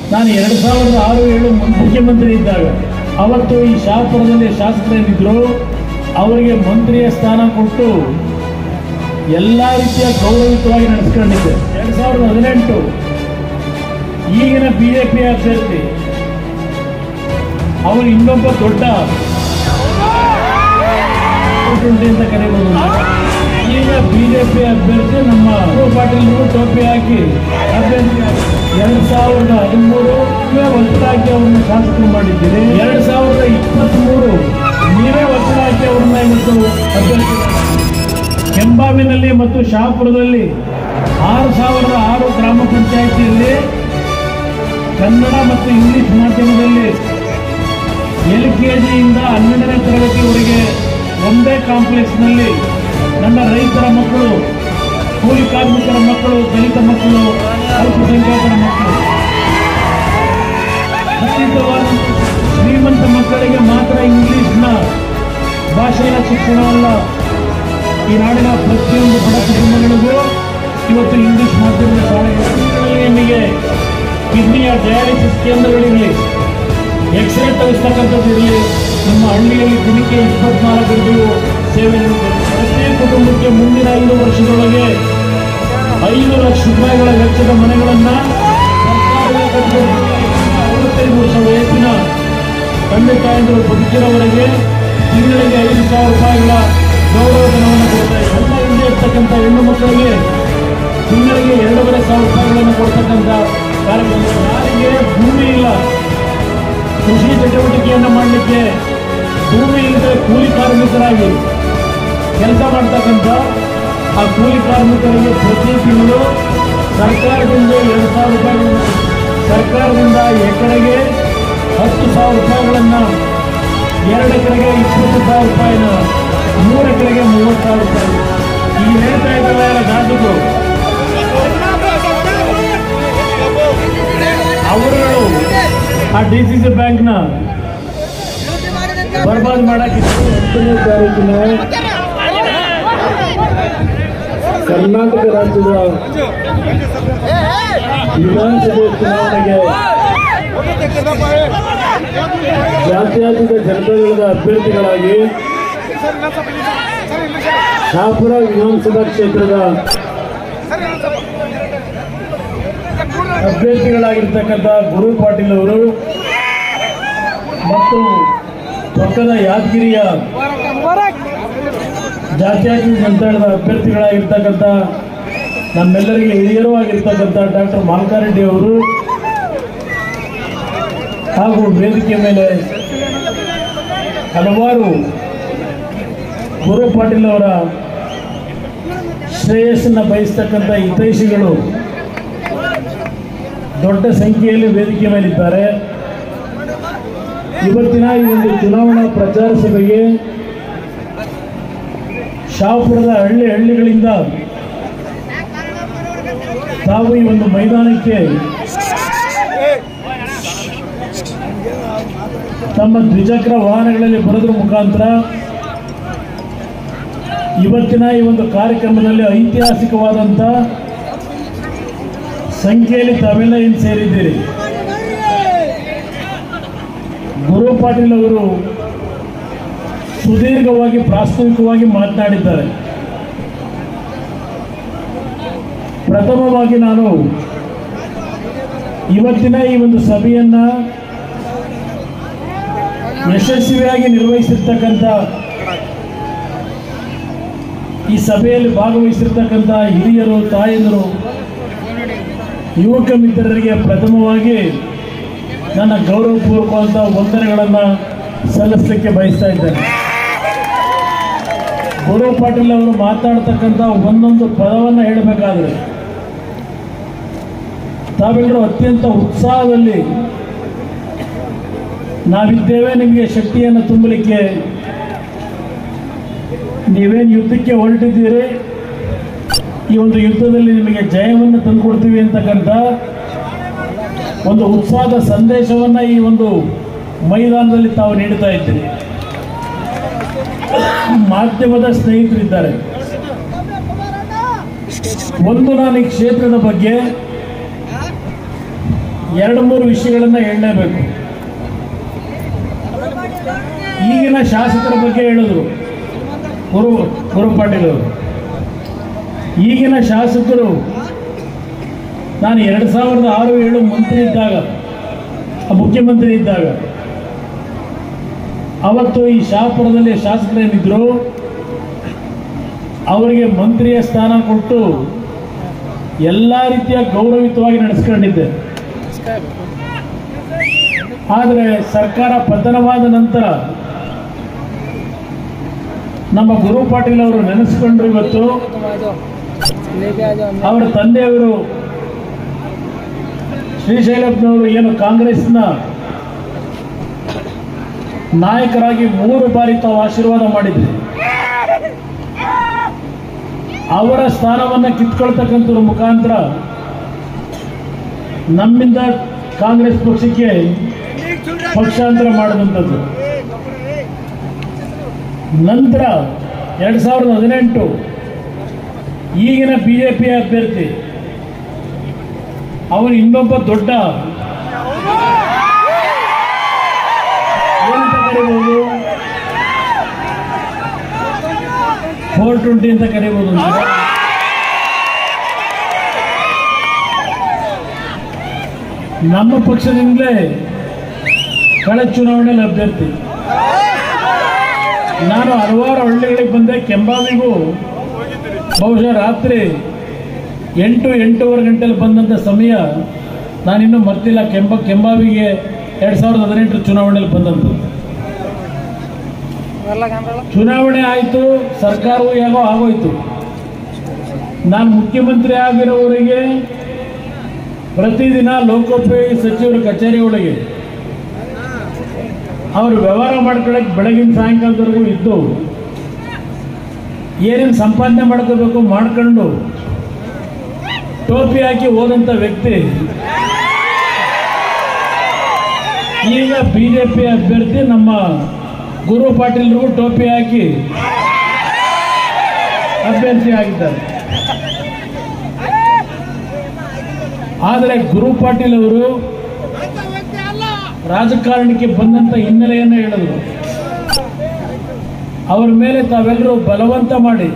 ನಾನು ಎರಡು ಸಾವಿರದ ಆರು ಏಳು ಮುಖ್ಯಮಂತ್ರಿ ಇದ್ದಾಗ ಅವತ್ತು ಈ ಶಾಪುರದಲ್ಲಿ ಶಾಸಕರೇನಿದ್ರು ಅವರಿಗೆ ಮಂತ್ರಿಯ ಸ್ಥಾನ ಕೊಟ್ಟು ಎಲ್ಲ ರೀತಿಯ ಗೌರವಿತವಾಗಿ ನಡೆಸ್ಕೊಂಡಿದ್ದೆ ಎರಡು ಸಾವಿರದ ಹದಿನೆಂಟು ಈಗಿನ ಬಿ ಜೆ ಪಿ ಅಭ್ಯರ್ಥಿ ಅವರು ಇನ್ನೊಬ್ಬ ದೊಡ್ಡ ಟ್ವೆಂಟಿ ಅಂತ ಕರೀಬಹುದು ಈಗ ಬಿಜೆಪಿ ಅಭ್ಯರ್ಥಿ ನಮ್ಮ ಅಪ್ಪು ಪಾಟೀಲ್ರು ಟೋಪಿ ಹಾಕಿ ಅಭ್ಯರ್ಥಿ ಎರಡ್ ಸಾವಿರದ ಹದಿಮೂರು ನೀವೇ ಒತ್ತಡ ಹಾಕಿ ಅವ್ರನ್ನ ಶಾಸಕರು ಮಾಡಿದ್ದೀರಿ ಎರಡ್ ಸಾವಿರದ ಇಪ್ಪತ್ತ್ಮೂರು ನೀವೇ ಒತ್ತಡ ಹಾಕಿ ಅವ್ರನ್ನ ಇವತ್ತು ಅಭ್ಯರ್ಥಿ ಕೆಂಬಾವಿನಲ್ಲಿ ಮತ್ತು ಶಹಾಪುರದಲ್ಲಿ ಆರು ಸಾವಿರದ ಆರು ಗ್ರಾಮ ಪಂಚಾಯಿತಿಯಲ್ಲಿ ಕನ್ನಡ ಮತ್ತು ಇಂಗ್ಲಿಷ್ ಮಾಧ್ಯಮದಲ್ಲಿ ಎಲ್ ಕೆ ಜಿಯಿಂದ ಹನ್ನೆರಡನೇ ತರಗತಿವರೆಗೆ ಒಂದೇ ಕಾಂಪ್ಲೆಕ್ಸ್ನಲ್ಲಿ ನನ್ನ ರೈತರ ಮಕ್ಕಳು ಕೂಲಿ ಕಾರ್ಮಿಕರ ಮಕ್ಕಳು ದಲಿತ ಮಕ್ಕಳು ಅಲ್ಪಸಂಖ್ಯಾತರ ಮಕ್ಕಳು ಖಂಡಿತವಾದ ಶ್ರೀಮಂತ ಮಕ್ಕಳಿಗೆ ಮಾತ್ರ ಇಂಗ್ಲಿಷ್ನ ಭಾಷೆಯ ಶಿಕ್ಷಣವಲ್ಲ ಈ ನಾಡಿನ ಪ್ರತಿಯೊಂದು ಬಡ ಕುಟುಂಬಗಳಿಗೂ ಇವತ್ತು ಇಂಗ್ಲಿಷ್ ಮಾಧ್ಯಮದ ಶಾಲೆಗಳಲ್ಲಿ ನಿಮಗೆ ಕಿಡ್ನಿಯ ಡಯಾಲಿಸಿಸ್ ಕೇಂದ್ರಗಳಿರಲಿ ಎಕ್ಸ್ರೇ ತೆಗೆಸ್ತಕ್ಕಂಥದ್ದು ಇರಲಿ ನಿಮ್ಮ ಹಳ್ಳಿಯಲ್ಲಿ ದಿನಕ್ಕೆ ಇಪ್ಪತ್ನಾಲ್ಕು ಗಂಟೆಯು ಸೇವೆ ನೀಡುತ್ತದೆ ಪ್ರತಿ ಕುಟುಂಬಕ್ಕೆ ಮುಂದಿನ ಐದು ವರ್ಷದೊಳಗೆ ಐದು ಲಕ್ಷ ರೂಪಾಯಿಗಳ ವೆಚ್ಚದ ಮನೆಗಳನ್ನು ಸರ್ಕಾರವೇ ಕಟ್ಟಿಕೊಡುತ್ತದೆ. ಅರವತ್ತೈದು ವರ್ಷ ವಯಸ್ಸಿನ ತಂದೆ ತಾಯಂದಿರು ಬದುಕಿರೋವರೆಗೆ ತಿಂಗಳಿಗೆ ಐದು ಸಾವಿರ ರೂಪಾಯಿಗಳ ಗೌರವಧನವನ್ನು ಕೊಡ್ತಾ ಇದೆ ಎಲ್ಲ ಹಿಂದೆ ಇರ್ತಕ್ಕಂಥ ಹೆಣ್ಣು ಮಕ್ಕಳಿಗೆ ತಿಂಗಳಿಗೆ ಎರಡೂವರೆ ಸಾವಿರ ರೂಪಾಯಿಗಳನ್ನು ಕೊಡ್ತಕ್ಕಂಥ ಕಾರ್ಯಕ್ರಮ ಯಾರಿಗೆ ಭೂಮಿ ಇಲ್ಲ ಕೃಷಿ ಚಟುವಟಿಕೆಯನ್ನು ಮಾಡಲಿಕ್ಕೆ ಭೂಮಿ ಇಲ್ಲದೆ ಕೂಲಿ ಕಾರ್ಮಿಕರಾಗಿ ಕೆಲಸ ಮಾಡ್ತಕ್ಕಂಥ ಆ ಕೂಲಿ ಕಾರ್ಮಿಕರಿಗೆ ಪ್ರತಿ ತಿಂಗಳು ಸರ್ಕಾರದಿಂದ ಎರಡು ಸಾವಿರ ರೂಪಾಯಿಗಳನ್ನು ಸರ್ಕಾರದಿಂದ ಎಕರೆಗೆ ಹತ್ತು ಸಾವಿರ ರೂಪಾಯಿಗಳನ್ನು ಎರಡು ಎಕರೆಗೆ ಇಪ್ಪತ್ತು ಸಾವಿರ ರೂಪಾಯಿನ ಮೂರು ಎಕರೆಗೆ ಮೂವತ್ತು ಸಾವಿರ ರೂಪಾಯಿ ಈಗ ಹೇಳ್ತಾ ಇದ್ದಲ್ಲ ಎಲ್ಲ ದಾಟುಗಳು ಅವರುಗಳು ಆ ಡಿ ಸಿ ಸಿ ಬ್ಯಾಂಕ್ನ ಬರ್ಬಾದ್ ಮಾಡಕ್ಕೆ ಹತ್ತನೇ ತಾರೀಕಿನ ಕರ್ನಾಟಕ ರಾಜ್ಯದ ವಿಧಾನಸಭೆ ಚುನಾವಣೆಗೆ ಜಾತ್ಯತೀತ ಜನತಾದಳದ ಅಭ್ಯರ್ಥಿಗಳಾಗಿ ಶಾಪುರ ವಿಧಾನಸಭಾ ಕ್ಷೇತ್ರದ ಅಭ್ಯರ್ಥಿಗಳಾಗಿರ್ತಕ್ಕಂಥ ಗುರು ಪಾಟೀಲ್ ಅವರು ಮತ್ತು ಪಕ್ಕದ ಯಾದಗಿರಿಯ ಜಾತ್ಯತೀತ ಜನತಾದಳದ ಅಭ್ಯರ್ಥಿಗಳಾಗಿರ್ತಕ್ಕಂಥ ನಮ್ಮೆಲ್ಲರಿಗೆ ಹಿರಿಯರೂ ಆಗಿರ್ತಕ್ಕಂಥ ಡಾಕ್ಟರ್ ಮಾಲ್ಕಾರೆಡ್ಡಿ ಅವರು ಹಾಗೂ ವೇದಿಕೆ ಮೇಲೆ ಹಲವಾರು ಗುರು ಪಾಟೀಲ್ ಅವರ ಶ್ರೇಯಸ್ಸನ್ನು ಬಯಸ್ತಕ್ಕಂಥ ಹಿತೈಷಿಗಳು ದೊಡ್ಡ ಸಂಖ್ಯೆಯಲ್ಲಿ ವೇದಿಕೆ ಮೇಲಿದ್ದಾರೆ ಇವತ್ತಿನ ಈ ಒಂದು ಚುನಾವಣಾ ಪ್ರಚಾರ ಸಭೆಗೆ ಶಾಪುರದ ಹಳ್ಳಿ ಹಳ್ಳಿಗಳಿಂದ ತಾವು ಈ ಒಂದು ಮೈದಾನಕ್ಕೆ ತಮ್ಮ ದ್ವಿಚಕ್ರ ವಾಹನಗಳಲ್ಲಿ ಬರೋದ್ರ ಮುಖಾಂತರ ಇವತ್ತಿನ ಈ ಒಂದು ಕಾರ್ಯಕ್ರಮದಲ್ಲಿ ಐತಿಹಾಸಿಕವಾದಂಥ ಸಂಖ್ಯೆಯಲ್ಲಿ ತಾವೆಲ್ಲ ಏನು ಸೇರಿದ್ದೀರಿ ಗುರು ಪಾಟೀಲ್ ಅವರು ಸುದೀರ್ಘವಾಗಿ ಪ್ರಾಸ್ತಾವಿಕವಾಗಿ ಮಾತನಾಡಿದ್ದಾರೆ ಪ್ರಥಮವಾಗಿ ನಾನು ಇವತ್ತಿನ ಈ ಒಂದು ಸಭೆಯನ್ನ ಯಶಸ್ವಿಯಾಗಿ ನಿರ್ವಹಿಸಿರ್ತಕ್ಕಂಥ ಈ ಸಭೆಯಲ್ಲಿ ಭಾಗವಹಿಸಿರ್ತಕ್ಕಂಥ ಹಿರಿಯರು ತಾಯಂದರು ಯುವಕ ಮಿತ್ರರಿಗೆ ಪ್ರಥಮವಾಗಿ ನನ್ನ ಗೌರವಪೂರ್ವಕವಾದ ವಂದನೆಗಳನ್ನು ಸಲ್ಲಿಸಲಿಕ್ಕೆ ಬಯಸ್ತಾ ಇದ್ದೇನೆ ಗುರು ಪಾಟೀಲ್ ಅವರು ಮಾತಾಡ್ತಕ್ಕಂಥ ಒಂದೊಂದು ಪದವನ್ನು ಹೇಳಬೇಕಾದ್ರೆ ತಾವೆಲ್ಲರೂ ಅತ್ಯಂತ ಉತ್ಸಾಹದಲ್ಲಿ ನಾವಿದ್ದೇವೆ ನಿಮಗೆ ಶಕ್ತಿಯನ್ನು ತುಂಬಲಿಕ್ಕೆ ನೀವೇನು ಯುದ್ಧಕ್ಕೆ ಹೊರಟಿದ್ದೀರಿ ಈ ಒಂದು ಯುದ್ಧದಲ್ಲಿ ನಿಮಗೆ ಜಯವನ್ನು ತಂದುಕೊಡ್ತೀವಿ ಅಂತಕ್ಕಂಥ ಒಂದು ಉತ್ಸಾಹದ ಸಂದೇಶವನ್ನು ಈ ಒಂದು ಮೈದಾನದಲ್ಲಿ ತಾವು ನೀಡ್ತಾ ಇದ್ದೀರಿ ಮಾಧ್ಯಮದ ಸ್ನೇಹಿತರಿದ್ದಾರೆ ಒಂದು ನಾನು ಈ ಕ್ಷೇತ್ರದ ಬಗ್ಗೆ ಎರಡು ಮೂರು ವಿಷಯಗಳನ್ನು ಹೇಳಲೇಬೇಕು ಈಗಿನ ಶಾಸಕರ ಬಗ್ಗೆ ಹೇಳಿದ್ರು ಗುರು ಗುರು ಪಾಟೀಲ್ ಅವರು ಈಗಿನ ಶಾಸಕರು ನಾನು ಎರಡು ಸಾವಿರದ ಆರು ಏಳು ಮಂತ್ರಿ ಇದ್ದಾಗ ಆ ಮುಖ್ಯಮಂತ್ರಿ ಇದ್ದಾಗ ಅವತ್ತು ಈ ಶಾಪುರದಲ್ಲಿ ಶಾಸಕರೇನಿದ್ರು ಅವರಿಗೆ ಮಂತ್ರಿಯ ಸ್ಥಾನ ಕೊಟ್ಟು ಎಲ್ಲ ರೀತಿಯ ಗೌರವಿತವಾಗಿ ನಡೆಸ್ಕೊಂಡಿದ್ದೆ ಆದರೆ ಸರ್ಕಾರ ಪತನವಾದ ನಂತರ ನಮ್ಮ ಗುರು ಪಾಟೀಲ್ ಅವರು ನೆನೆಸ್ಕೊಂಡ್ರು ಇವತ್ತು लेके आ जाओ ಅವರ ತಂದೆಯವರು ಶ್ರೀಶೈಲಪ್ಪನವರು ಏನು ಕಾಂಗ್ರೆಸ್ನ ನಾಯಕರಾಗಿ ಮೂರು ಬಾರಿ ತಾವು ಆಶೀರ್ವಾದ ಮಾಡಿದ್ರು ಅವರ ಸ್ಥಾನವನ್ನು ಕಿತ್ಕೊಳ್ತಕ್ಕಂಥದ್ರ ಮುಖಾಂತರ ನಮ್ಮಿಂದ ಕಾಂಗ್ರೆಸ್ ಪಕ್ಷಕ್ಕೆ ಪಕ್ಷಾಂತರ ಮಾಡಿದಂಥದ್ದು ನಂತರ ಎರಡು ಸಾವಿರದ ಹದಿನೆಂಟು ಈಗಿನ ಬಿ ಜೆ ಪಿ ಅಭ್ಯರ್ಥಿ ಅವನು ಇನ್ನೊಬ್ಬ ದೊಡ್ಡ ಏನಂತ ಕರಿಬಹುದು ಫೋರ್ ಟ್ವೆಂಟಿ ಅಂತ ಕರಿಬಹುದು ಅಂತ. ನಮ್ಮ ಪಕ್ಷದಿಂದಲೇ ಕಳೆದ ಚುನಾವಣೆಯಲ್ಲಿ ಅಭ್ಯರ್ಥಿ ನಾನು ಹಲವಾರು ಹಳ್ಳಿಗಳಿಗೆ ಬಂದೆ ಕೆಂಬಾವಿಗೂ ಬಹುಶಃ ರಾತ್ರಿ ಎಂಟು ಎಂಟೂವರೆ ಗಂಟೆಲಿ ಬಂದಂಥ ಸಮಯ ನಾನಿನ್ನೂ ಮರ್ತಿಲ್ಲ ಕೆಂಬ ಕೆಂಬಾವಿಗೆ ಎರಡು ಸಾವಿರದ ಹದಿನೆಂಟರ ಚುನಾವಣೆಯಲ್ಲಿ ಬಂದಂಥದ್ದು वाला काम वाला ಚುನಾವಣೆ ಆಯಿತು ಸರ್ಕಾರವು ಹೇಗೋ ಆಗೋಯ್ತು ನಾನು ಮುಖ್ಯಮಂತ್ರಿ ಆಗಿರೋವರಿಗೆ ಪ್ರತಿದಿನ ಲೋಕೋಪಯೋಗಿ ಸಚಿವರ ಕಚೇರಿ ಒಳಗೆ ಅವರು ವ್ಯವಹಾರ ಮಾಡ್ಕೊಳಕ್ಕೆ ಬೆಳಗಿನ ಸಾಯಂಕಾಲದವರೆಗೂ ಇದ್ದು ಏನೇನು ಸಂಪಾದನೆ ಮಾಡ್ಕೋಬೇಕು ಮಾಡ್ಕೊಂಡು ಟೋಪಿ ಹಾಕಿ ಹೋದಂಥ ವ್ಯಕ್ತಿ ಈಗ ಬಿ ಜೆ ಪಿ ಅಭ್ಯರ್ಥಿ ನಮ್ಮ ಗುರು ಪಾಟೀಲ್ರಿಗೂ ಟೋಪಿ ಹಾಕಿ ಅಭ್ಯರ್ಥಿ ಆಗಿದ್ದಾರೆ ಆದರೆ ಗುರು ಪಾಟೀಲ್ ಅವರು ರಾಜಕಾರಣಕ್ಕೆ ಬಂದಂತ ಹಿನ್ನೆಲೆಯನ್ನು ಹೇಳಿದ್ರು ಅವರ ಮೇಲೆ ತಾವೆಲ್ಲರೂ ಬಲವಂತ ಮಾಡಿ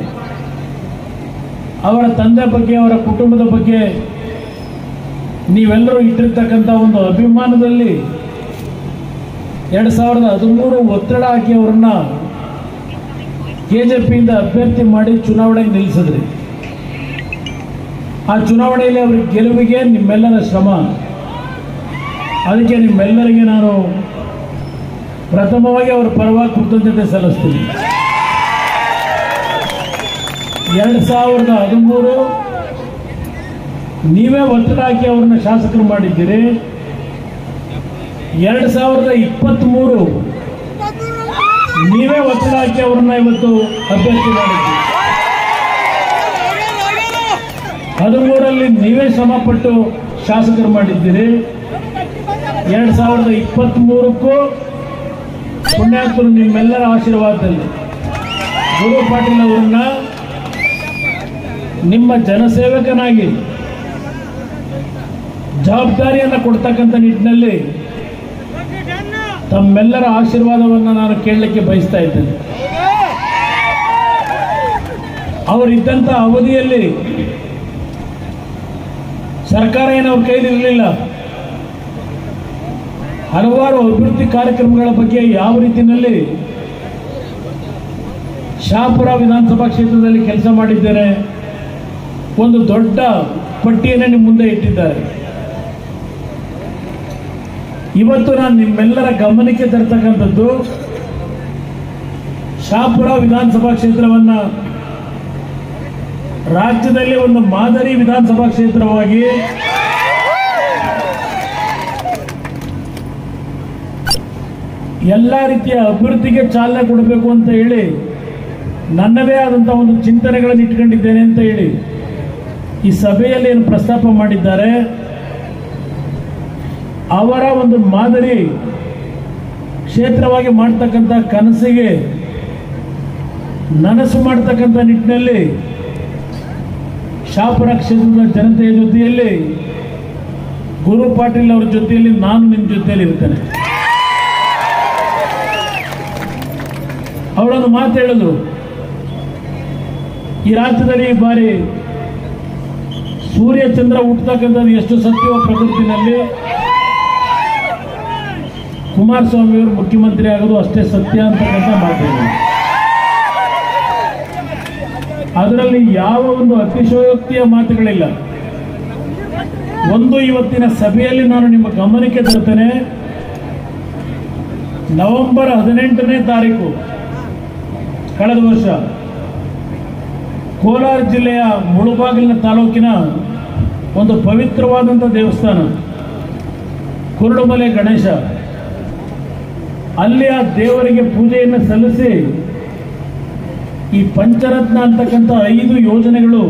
ಅವರ ತಂದೆ ಬಗ್ಗೆ ಅವರ ಕುಟುಂಬದ ಬಗ್ಗೆ ನೀವೆಲ್ಲರೂ ಇಟ್ಟಿರ್ತಕ್ಕಂಥ ಒಂದು ಅಭಿಮಾನದಲ್ಲಿ ಎರಡು ಸಾವಿರದ ಹದಿಮೂರು ಒತ್ತಡ ಹಾಕಿ ಅವರನ್ನ ಕೆ ಜೆ ಪಿಯಿಂದ ಅಭ್ಯರ್ಥಿ ಮಾಡಿ ಚುನಾವಣೆಗೆ ನಿಲ್ಲಿಸಿದ್ರಿ ಆ ಚುನಾವಣೆಯಲ್ಲಿ ಅವ್ರ ಗೆಲುವಿಗೆ ನಿಮ್ಮೆಲ್ಲರ ಶ್ರಮ ಅದಕ್ಕೆ ನಿಮ್ಮೆಲ್ಲರಿಗೆ ನಾನು ಪ್ರಥಮವಾಗಿ ಅವರ ಪರವಾಗಿ ಕೃತಜ್ಞತೆ ಸಲ್ಲಿಸ್ತೀನಿ ಎರಡು ಸಾವಿರದ ಹದಿಮೂರು ನೀವೇ ಒತ್ತಡ ಹಾಕಿ ಅವ್ರನ್ನ ಶಾಸಕರು ಮಾಡಿದ್ದೀರಿ ಎರಡು ಸಾವಿರದ ಇಪ್ಪತ್ತ್ಮೂರು ನೀವೇ ಒತ್ತಡ ಹಾಕಿ ಅವ್ರನ್ನ ಇವತ್ತು ಅಭ್ಯರ್ಥಿ ಮಾಡಿದ್ದೀರಿ ಹದಿಮೂರಲ್ಲಿ ನೀವೇ ಶ್ರಮಪಟ್ಟು ಶಾಸಕರು ಮಾಡಿದ್ದೀರಿ ಎರಡು ಸಾವಿರದ ಇಪ್ಪತ್ತ್ಮೂರಕ್ಕೂ ಪುಣ್ಯಾತ್ಮರು ನಿಮ್ಮೆಲ್ಲರ ಆಶೀರ್ವಾದದಲ್ಲಿ ಗುರು ಪಾಟೀಲ್ ಅವರನ್ನ ನಿಮ್ಮ ಜನಸೇವಕನಾಗಿ ಜವಾಬ್ದಾರಿಯನ್ನು ಕೊಡ್ತಕ್ಕಂಥ ನಿಟ್ಟಿನಲ್ಲಿ ತಮ್ಮೆಲ್ಲರ ಆಶೀರ್ವಾದವನ್ನು ನಾನು ಕೇಳಲಿಕ್ಕೆ ಬಯಸ್ತಾ ಇದ್ದೇನೆ ಅವರಿದ್ದಂಥ ಅವಧಿಯಲ್ಲಿ ಸರ್ಕಾರ ಏನು ಅವ್ರ ಕೈಲಿ ಇರಲಿಲ್ಲ ಹಲವಾರು ಅಭಿವೃದ್ಧಿ ಕಾರ್ಯಕ್ರಮಗಳ ಬಗ್ಗೆ ಯಾವ ರೀತಿಯಲ್ಲಿ ಶಾಪುರ ವಿಧಾನಸಭಾ ಕ್ಷೇತ್ರದಲ್ಲಿ ಕೆಲಸ ಮಾಡಿದ್ದೇನೆ ಒಂದು ದೊಡ್ಡ ಪಟ್ಟಿಯನ್ನೇ ನಿಮ್ಮ ಮುಂದೆ ಇಟ್ಟಿದ್ದಾರೆ ಇವತ್ತು ನಾನು ನಿಮ್ಮೆಲ್ಲರ ಗಮನಕ್ಕೆ ತರ್ತಕ್ಕಂಥದ್ದು ಶಾಪುರ ವಿಧಾನಸಭಾ ಕ್ಷೇತ್ರವನ್ನ ರಾಜ್ಯದಲ್ಲಿ ಒಂದು ಮಾದರಿ ವಿಧಾನಸಭಾ ಕ್ಷೇತ್ರವಾಗಿ ಎಲ್ಲ ರೀತಿಯ ಅಭಿವೃದ್ಧಿಗೆ ಚಾಲನೆ ಕೊಡಬೇಕು ಅಂತ ಹೇಳಿ ನನ್ನದೇ ಆದಂಥ ಒಂದು ಚಿಂತನೆಗಳನ್ನು ಇಟ್ಕೊಂಡಿದ್ದೇನೆ ಅಂತ ಹೇಳಿ ಈ ಸಭೆಯಲ್ಲಿ ಏನು ಪ್ರಸ್ತಾಪ ಮಾಡಿದ್ದಾರೆ ಅವರ ಒಂದು ಮಾದರಿ ಕ್ಷೇತ್ರವಾಗಿ ಮಾಡ್ತಕ್ಕಂಥ ಕನಸಿಗೆ ನನಸು ಮಾಡ್ತಕ್ಕಂಥ ನಿಟ್ಟಿನಲ್ಲಿ ಶಾಪುರ ಕ್ಷೇತ್ರದ ಜನತೆಯ ಜೊತೆಯಲ್ಲಿ ಗುರು ಪಾಟೀಲ್ ಅವ್ರ ಜೊತೆಯಲ್ಲಿ ನಾನು ನಿಮ್ಮ ಜೊತೆಯಲ್ಲಿ ಇರ್ತೇನೆ ಅವರೊಂದು ಮಾತು ಹೇಳಿದ್ರು ಈ ರಾಜ್ಯದಲ್ಲಿ ಈ ಬಾರಿ ಸೂರ್ಯ ಚಂದ್ರ ಹುಟ್ಟತಕ್ಕಂಥದ್ದು ಎಷ್ಟು ಸತ್ಯವೋ ಪ್ರಕೃತಿನಲ್ಲಿ ಕುಮಾರಸ್ವಾಮಿ ಅವರು ಮುಖ್ಯಮಂತ್ರಿ ಆಗೋದು ಅಷ್ಟೇ ಸತ್ಯ ಅಂತಕ್ಕಂಥ ಮಾತು ಹೇಳಿದ್ರು. ಅದರಲ್ಲಿ ಯಾವ ಒಂದು ಅತಿಶಯೋಕ್ತಿಯ ಮಾತುಗಳಿಲ್ಲ ಒಂದು ಇವತ್ತಿನ ಸಭೆಯಲ್ಲಿ ನಾನು ನಿಮ್ಮ ಗಮನಕ್ಕೆ ತರ್ತೇನೆ ನವೆಂಬರ್ ಹದಿನೆಂಟನೇ ತಾರೀಕು ಕಳೆದ ವರ್ಷ ಕೋಲಾರ ಜಿಲ್ಲೆಯ ಮುಳುಬಾಗಿಲಿನ ತಾಲೂಕಿನ ಒಂದು ಪವಿತ್ರವಾದಂಥ ದೇವಸ್ಥಾನ ಕುರುಡುಮಲೆ ಗಣೇಶ ಅಲ್ಲಿ ಆ ದೇವರಿಗೆ ಪೂಜೆಯನ್ನು ಸಲ್ಲಿಸಿ ಈ ಪಂಚರತ್ನ ಅಂತಕ್ಕಂಥ ಐದು ಯೋಜನೆಗಳು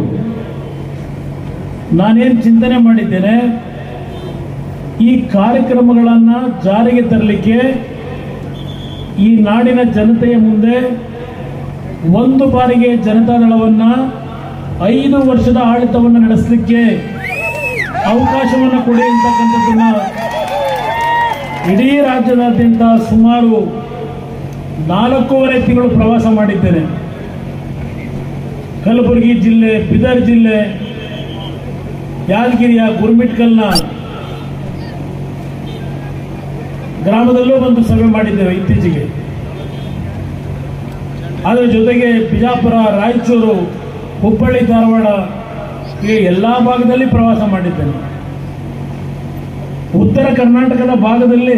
ನಾನೇನು ಚಿಂತನೆ ಮಾಡಿದ್ದೇನೆ ಈ ಕಾರ್ಯಕ್ರಮಗಳನ್ನು ಜಾರಿಗೆ ತರಲಿಕ್ಕೆ ಈ ನಾಡಿನ ಜನತೆಯ ಮುಂದೆ ಒಂದು ಬಾರಿಗೆ ಜನತಾದಳವನ್ನ ಐದು ವರ್ಷದ ಆಡಳಿತವನ್ನು ನಡೆಸಲಿಕ್ಕೆ ಅವಕಾಶವನ್ನು ಕೊಡಿ ಅಂತಕ್ಕಂಥದ್ದನ್ನ ಇಡೀ ರಾಜ್ಯದಾದ್ಯಂತ ಸುಮಾರು ನಾಲ್ಕೂವರೆ ತಿಂಗಳು ಪ್ರವಾಸ ಮಾಡಿದ್ದೇನೆ ಕಲಬುರಗಿ ಜಿಲ್ಲೆ ಬೀದರ್ ಜಿಲ್ಲೆ ಯಾದಗಿರಿಯ ಗುರುಮಿಟ್ಕಲ್ನ ಗ್ರಾಮದಲ್ಲೂ ಬಂದು ಸಭೆ ಮಾಡಿದ್ದೇವೆ ಇತ್ತೀಚೆಗೆ ಅದರ ಜೊತೆಗೆ ಬಿಜಾಪುರ ರಾಯಚೂರು ಹುಬ್ಬಳ್ಳಿ ಧಾರವಾಡ ಹೀಗೆ ಎಲ್ಲ ಭಾಗದಲ್ಲಿ ಪ್ರವಾಸ ಮಾಡಿದ್ದೇನೆ ಉತ್ತರ ಕರ್ನಾಟಕದ ಭಾಗದಲ್ಲಿ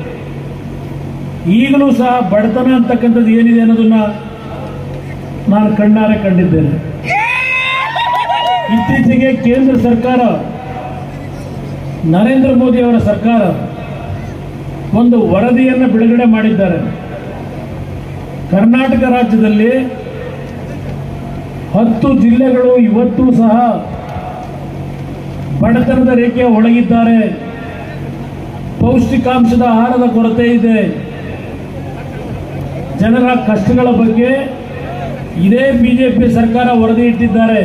ಈಗಲೂ ಸಹ ಬಡತನ ಅಂತಕ್ಕಂಥದ್ದು ಏನಿದೆ ಅನ್ನೋದನ್ನ ನಾನು ಕಣ್ಣಾರೆ ಕಂಡಿದ್ದೇನೆ ಇತ್ತೀಚೆಗೆ ಕೇಂದ್ರ ಸರ್ಕಾರ ನರೇಂದ್ರ ಮೋದಿ ಅವರ ಸರ್ಕಾರ ಒಂದು ವರದಿಯನ್ನು ಬಿಡುಗಡೆ ಮಾಡಿದ್ದಾರೆ ಕರ್ನಾಟಕ ರಾಜ್ಯದಲ್ಲಿ ಹತ್ತು ಜಿಲ್ಲೆಗಳು ಇವತ್ತೂ ಸಹ ಬಡತನದ ರೇಖೆಯ ಒಳಗಿದ್ದಾರೆ ಪೌಷ್ಟಿಕಾಂಶದ ಆಹಾರದ ಕೊರತೆ ಇದೆ ಜನರ ಕಷ್ಟಗಳ ಬಗ್ಗೆ ಇದೇ ಬಿಜೆಪಿ ಸರ್ಕಾರ ವರದಿ ಇಟ್ಟಿದ್ದಾರೆ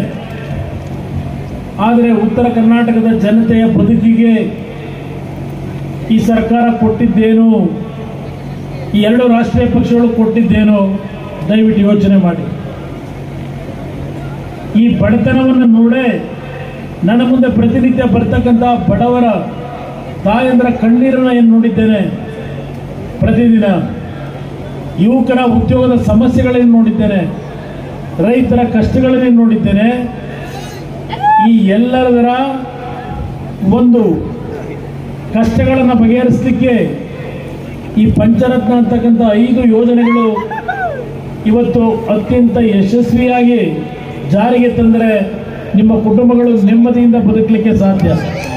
ಆದರೆ ಉತ್ತರ ಕರ್ನಾಟಕದ ಜನತೆಯ ಬದುಕಿಗೆ ಈ ಸರ್ಕಾರ ಕೊಟ್ಟಿದ್ದೇನು ಈ ಎರಡು ರಾಷ್ಟ್ರೀಯ ಪಕ್ಷಗಳು ಕೊಟ್ಟಿದ್ದೇನು ದಯವಿಟ್ಟು ಯೋಚನೆ ಮಾಡಿ ಈ ಬಡತನವನ್ನು ನೋಡೇ ನನ್ನ ಮುಂದೆ ಪ್ರತಿನಿತ್ಯ ಬರ್ತಕ್ಕಂಥ ಬಡವರ ತಾಯಂದ್ರ ಕಣ್ಣೀರನ್ನು ಏನು ನೋಡಿದ್ದೇನೆ ಪ್ರತಿದಿನ ಯುವಕರ ಉದ್ಯೋಗದ ಸಮಸ್ಯೆಗಳನ್ನು ನೋಡಿದ್ದೇನೆ ರೈತರ ಕಷ್ಟಗಳನ್ನು ನೋಡಿದ್ದೇನೆ ಈ ಎಲ್ಲದರ ಒಂದು ಕಷ್ಟಗಳನ್ನು ಬಗೆಹರಿಸಲಿಕ್ಕೆ ಈ ಪಂಚರತ್ನ ಅಂತಕ್ಕಂಥ ಐದು ಯೋಜನೆಗಳು ಇವತ್ತು ಅತ್ಯಂತ ಯಶಸ್ವಿಯಾಗಿ ಜಾರಿಗೆ ತಂದರೆ ನಿಮ್ಮ ಕುಟುಂಬಗಳು ನೆಮ್ಮದಿಯಿಂದ ಬದುಕಲಿಕ್ಕೆ ಸಾಧ್ಯ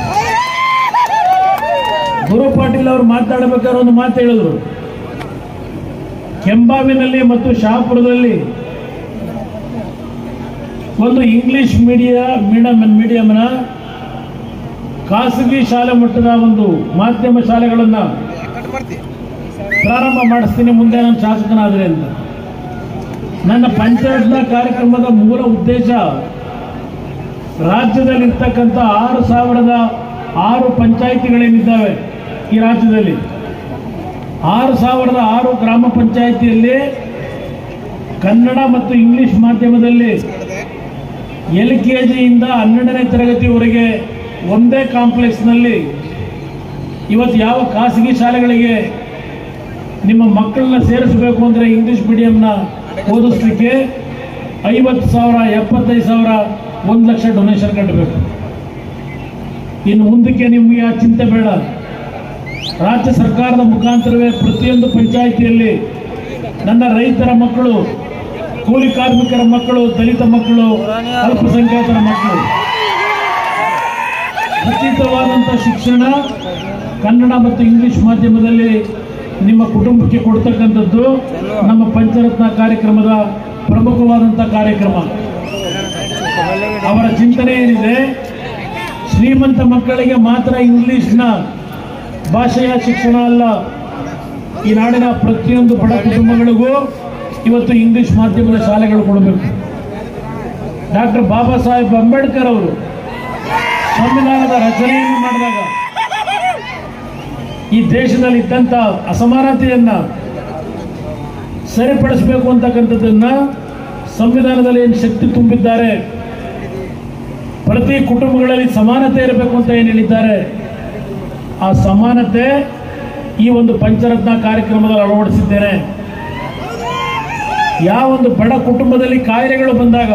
ಗುರು ಪಾಟೀಲ್ ಅವರು ಮಾತನಾಡಬೇಕಾದ್ರೆ ಒಂದು ಮಾತು ಹೇಳಿದ್ರು ಕೆಂಬಾವಿನಲ್ಲಿ ಮತ್ತು ಶಹಾಪುರದಲ್ಲಿ ಒಂದು ಇಂಗ್ಲಿಷ್ ಮೀಡಿಯಾ ಮೀಡಿಯಂ ಮೀಡಿಯಂನ ಖಾಸಗಿ ಶಾಲೆ ಮಟ್ಟದ ಒಂದು ಮಾಧ್ಯಮ ಶಾಲೆಗಳನ್ನು ಪ್ರಾರಂಭ ಮಾಡಿಸ್ತೀನಿ ಮುಂದೆ ನಾನು ಶಾಸಕನಾದರೆ ಅಂತ ನನ್ನ ಪಂಚಾಯತ್ನ ಕಾರ್ಯಕ್ರಮದ ಮೂಲ ಉದ್ದೇಶ ರಾಜ್ಯದಲ್ಲಿರ್ತಕ್ಕಂಥ ಆರು ಸಾವಿರದ ಆರು ಪಂಚಾಯಿತಿಗಳೇನಿದ್ದಾವೆ ಈ ರಾಜ್ಯದಲ್ಲಿ ಆರು ಸಾವಿರದ ಆರು ಗ್ರಾಮ ಪಂಚಾಯಿತಿಯಲ್ಲಿ ಕನ್ನಡ ಮತ್ತು ಇಂಗ್ಲಿಷ್ ಮಾಧ್ಯಮದಲ್ಲಿ ಎಲ್ ಕೆ ಜಿಯಿಂದ ಹನ್ನೆರಡನೇ ತರಗತಿವರೆಗೆ ಒಂದೇ ಕಾಂಪ್ಲೆಕ್ಸ್ನಲ್ಲಿ ಇವತ್ತು ಯಾವ ಖಾಸಗಿ ಶಾಲೆಗಳಿಗೆ ನಿಮ್ಮ ಮಕ್ಕಳನ್ನ ಸೇರಿಸಬೇಕು ಅಂದರೆ ಇಂಗ್ಲಿಷ್ ಮೀಡಿಯಂನ ಓದಿಸ್ಲಿಕ್ಕೆ ಐವತ್ತು ಸಾವಿರ ಎಪ್ಪತ್ತೈದು ಸಾವಿರ ಒಂದು ಲಕ್ಷ ಡೊನೇಷನ್ ಕಟ್ಟಬೇಕು ಇನ್ನು ಮುಂದಕ್ಕೆ ನಿಮಗೆ ಆ ಚಿಂತೆ ಬೇಡ ರಾಜ್ಯ ಸರ್ಕಾರದ ಮುಖಾಂತರವೇ ಪ್ರತಿಯೊಂದು ಪಂಚಾಯಿತಿಯಲ್ಲಿ ನನ್ನ ರೈತರ ಮಕ್ಕಳು ಕೂಲಿ ಕಾರ್ಮಿಕರ ಮಕ್ಕಳು ದಲಿತ ಮಕ್ಕಳು ಅಲ್ಪಸಂಖ್ಯಾತರ ಮಕ್ಕಳು ಉಚಿತವಾದಂಥ ಶಿಕ್ಷಣ ಕನ್ನಡ ಮತ್ತು ಇಂಗ್ಲಿಷ್ ಮಾಧ್ಯಮದಲ್ಲಿ ನಿಮ್ಮ ಕುಟುಂಬಕ್ಕೆ ಕೊಡ್ತಕ್ಕಂಥದ್ದು ನಮ್ಮ ಪಂಚರತ್ನ ಕಾರ್ಯಕ್ರಮದ ಪ್ರಮುಖವಾದಂಥ ಕಾರ್ಯಕ್ರಮ ಅವರ ಚಿಂತನೆ ಏನಿದೆ ಶ್ರೀಮಂತ ಮಕ್ಕಳಿಗೆ ಮಾತ್ರ ಇಂಗ್ಲಿಷ್ನ ಭಾಷೆಯ ಶಿಕ್ಷಣ ಅಲ್ಲ ಈ ನಾಡಿನ ಪ್ರತಿಯೊಂದು ಬಡ ಕುಟುಂಬಗಳಿಗೂ ಇವತ್ತು ಇಂಗ್ಲಿಷ್ ಮಾಧ್ಯಮದ ಶಾಲೆಗಳು ಕೊಡಬೇಕು ಡಾಕ್ಟರ್ ಬಾಬಾ ಸಾಹೇಬ್ ಅಂಬೇಡ್ಕರ್ ಅವರು ಸಂವಿಧಾನದ ರಚನೆಯನ್ನು ಮಾಡಿದಾಗ ಈ ದೇಶದಲ್ಲಿ ಇದ್ದಂಥ ಅಸಮಾನತೆಯನ್ನು ಸರಿಪಡಿಸಬೇಕು ಅಂತಕ್ಕಂಥದ್ದನ್ನ ಸಂವಿಧಾನದಲ್ಲಿ ಏನು ಶಕ್ತಿ ತುಂಬಿದ್ದಾರೆ ಪ್ರತಿ ಕುಟುಂಬಗಳಲ್ಲಿ ಸಮಾನತೆ ಇರಬೇಕು ಅಂತ ಏನು ಹೇಳಿದ್ದಾರೆ ಆ ಸಮಾನತೆ ಈ ಒಂದು ಪಂಚರತ್ನ ಕಾರ್ಯಕ್ರಮದಲ್ಲಿ ಅಳವಡಿಸಿದ್ದೇನೆ ಯಾವ ಒಂದು ಬಡ ಕುಟುಂಬದಲ್ಲಿ ಕಾಯಿಲೆಗಳು ಬಂದಾಗ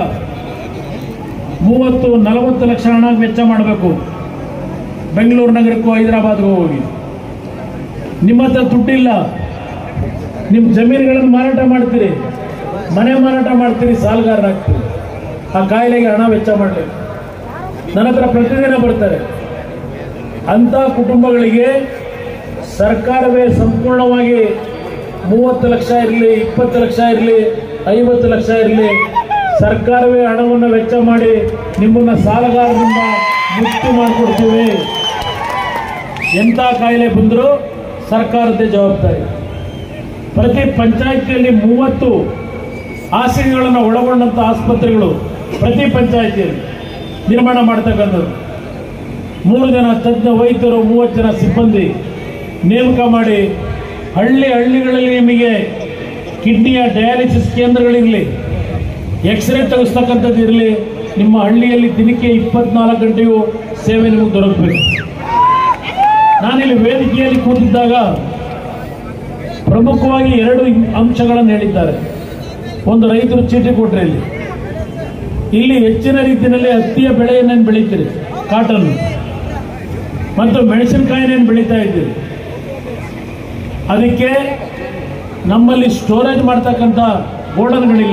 ಮೂವತ್ತು ನಲವತ್ತು ಲಕ್ಷ ಹಣ ವೆಚ್ಚ ಮಾಡಬೇಕು ಬೆಂಗಳೂರು ನಗರಕ್ಕೂ ಹೈದರಾಬಾದ್ಗೂ ಹೋಗಿ ನಿಮ್ಮ ಹತ್ರ ದುಡ್ಡಿಲ್ಲ ನಿಮ್ಮ ಜಮೀನುಗಳನ್ನು ಮಾರಾಟ ಮಾಡ್ತೀರಿ ಮನೆ ಮಾರಾಟ ಮಾಡ್ತೀರಿ ಸಾಲಗಾರರಾಗ್ತೀರಿ ಆ ಕಾಯಿಲೆಗೆ ಹಣ ವೆಚ್ಚ ಮಾಡಬೇಕು ನನ್ನ ಹತ್ರ ಪ್ರತಿದಿನ ಬರ್ತಾರೆ ಅಂಥ ಕುಟುಂಬಗಳಿಗೆ ಸರ್ಕಾರವೇ ಸಂಪೂರ್ಣವಾಗಿ ಮೂವತ್ತು ಲಕ್ಷ ಇರಲಿ ಇಪ್ಪತ್ತು ಲಕ್ಷ ಇರಲಿ ಐವತ್ತು ಲಕ್ಷ ಇರಲಿ ಸರ್ಕಾರವೇ ಹಣವನ್ನು ವೆಚ್ಚ ಮಾಡಿ ನಿಮ್ಮನ್ನು ಸಾಲಗಾರರಿಂದ ಮುಕ್ತಿ ಮಾಡಿಕೊಡ್ತೀವಿ ಎಂಥ ಕಾಯಿಲೆ ಬಂದರೂ ಸರ್ಕಾರದ್ದೇ ಜವಾಬ್ದಾರಿ ಪ್ರತಿ ಪಂಚಾಯಿತಿಯಲ್ಲಿ ಮೂವತ್ತು ಹಾಸಿಗೆಗಳನ್ನು ಒಳಗೊಂಡಂಥ ಆಸ್ಪತ್ರೆಗಳು ಪ್ರತಿ ಪಂಚಾಯಿತಿಯಲ್ಲಿ ನಿರ್ಮಾಣ ಮಾಡ್ತಕ್ಕಂಥದ್ದು ಮೂರು ಜನ ತಜ್ಞ ವೈದ್ಯರು ಮೂವತ್ತು ಜನ ಸಿಬ್ಬಂದಿ ನೇಮಕ ಮಾಡಿ ಹಳ್ಳಿ ಹಳ್ಳಿಗಳಲ್ಲಿ ನಿಮಗೆ ಕಿಡ್ನಿಯ ಡಯಾಲಿಸಿಸ್ ಕೇಂದ್ರಗಳಿರಲಿ ಎಕ್ಸ್ರೇ ತೆಗೆಸ್ತಕ್ಕಂಥದ್ದು ಇರಲಿ ನಿಮ್ಮ ಹಳ್ಳಿಯಲ್ಲಿ ದಿನಕ್ಕೆ ಇಪ್ಪತ್ನಾಲ್ಕು ಗಂಟೆಯೂ ಸೇವೆ ನಿಮಗೆ ದೊರಕಬೇಕು ನಾನಿಲ್ಲಿ ವೇದಿಕೆಯಲ್ಲಿ ಕೂತಿದ್ದಾಗ ಪ್ರಮುಖವಾಗಿ ಎರಡು ಅಂಶಗಳನ್ನು ಹೇಳಿದ್ದಾರೆ ಒಂದು ರೈತರು ಚೀಟಿ ಕೊಟ್ರೆ ಇಲ್ಲಿ ಇಲ್ಲಿ ಹೆಚ್ಚಿನ ರೀತಿಯಲ್ಲಿ ಹತ್ತಿಯ ಬೆಳೆಯನ್ನೇನು ಬೆಳೀತೀರಿ ಕಾಟನ್ ಮತ್ತು ಮೆಣಸಿನಕಾಯಿನೇನು ಬೆಳೀತಾ ಇದ್ದೀರಿ ಅದಕ್ಕೆ ನಮ್ಮಲ್ಲಿ ಸ್ಟೋರೇಜ್ ಮಾಡ್ತಕ್ಕಂಥ ಗೋಡನ್ಗಳಿಲ್ಲ